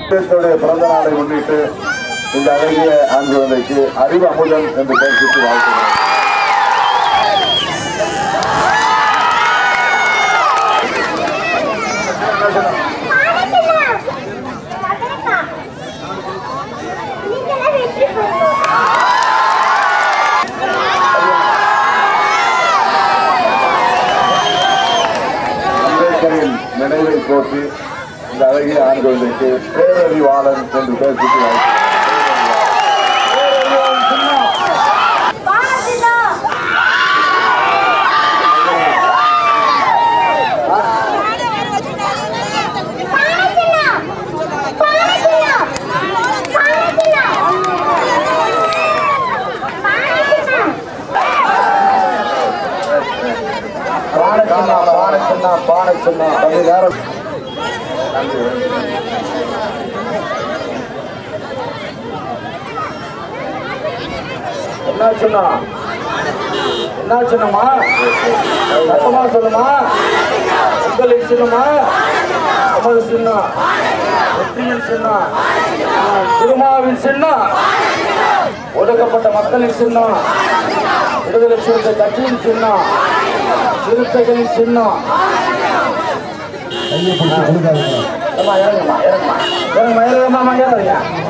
அம்பேத்கருடைய பிறந்த நாளை முன்னிட்டு இந்த அழகிய ஆண் குழந்தைக்கு அறிவு அமுதன் என்று பெயர் சூட்டி வாழ்த்துகிறேன் அம்பேத்கரின் நினைவை போற்றி இந்த அழகிய ஆண் குழந்தைக்கு பேரறிவாளன் என்று பெயர் சூட்டி வாழ்த்துகிறேன் பானை சின்ன பானை சின்ன பானை சின்ன கொஞ்ச நேரம் என்ன சின்ன என்ன சின்னமா சத்தமா சொல்லுமா உங்களுக்கு சின்னமா நமது சின்னம் வெற்றியின் சின்னம் திருமாவின் சின்னம் ஒடுக்கப்பட்ட மக்களின் சின்னம் விடுதலை சிறுத்தை கட்சியின் சின்னம் சிறுத்தைகளின் சின்னம் ஏம்மா, இறங்கும்மா, இறங்கும்மா. இறங்கும்மா, இறங்கும்மா, இறங்கும்மா, இறங்கும்மா, இறங்குங்க.